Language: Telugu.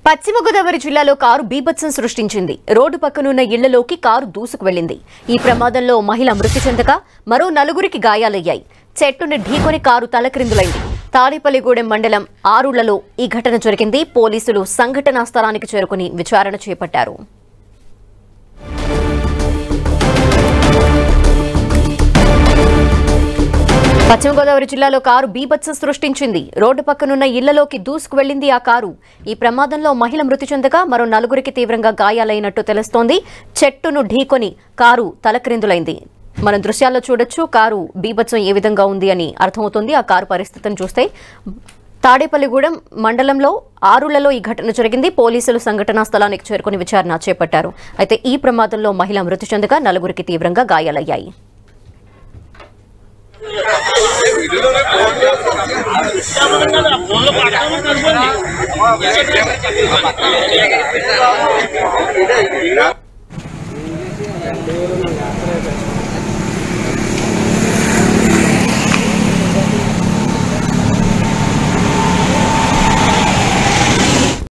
పశ్చిమ గోదావరి జిల్లాలో కారు బీభత్సం సృష్టించింది రోడ్డు పక్కనున్న ఇళ్లలోకి కారు దూసుకు వెళ్లింది ఈ ప్రమాదంలో మహిళ మృతి చెందగా మరో నలుగురికి గాయాలయ్యాయి చెట్టుని ఢీకొని కారు తలక్రిందులైంది తాడేపల్లిగూడెం మండలం ఆరుళ్లలో ఈ ఘటన జరిగింది పోలీసులు సంఘటనా స్థలానికి చేరుకుని విచారణ చేపట్టారు పశ్చిమ గోదావరి జిల్లాలో కారు బీభత్సం సృష్టించింది రోడ్డు పక్కనున్న ఇళ్లలోకి దూసుకు వెళ్లింది ఆ కారు ఈ ప్రమాదంలో మహిళ మృతి చెందగా మరో నలుగురికి తీవ్రంగా గాయాలైనట్టు తెలుస్తోంది చెట్టును ఢీకొని కారు తలక్రిందులైంది మనం దృశ్యాల్లో చూడొచ్చు కారు బీభత్సం ఏ విధంగా ఉంది అని అర్థమవుతుంది ఆ కారు పరిస్థితిని చూస్తే తాడేపల్లిగూడెం మండలంలో ఆరులలో ఈ ఘటన జరిగింది పోలీసులు సంఘటనా స్థలానికి చేరుకుని విచారణ చేపట్టారు అయితే ఈ ప్రమాదంలో మహిళ మృతి చెందగా నలుగురికి తీవ్రంగా గాయాలయ్యాయి డోర్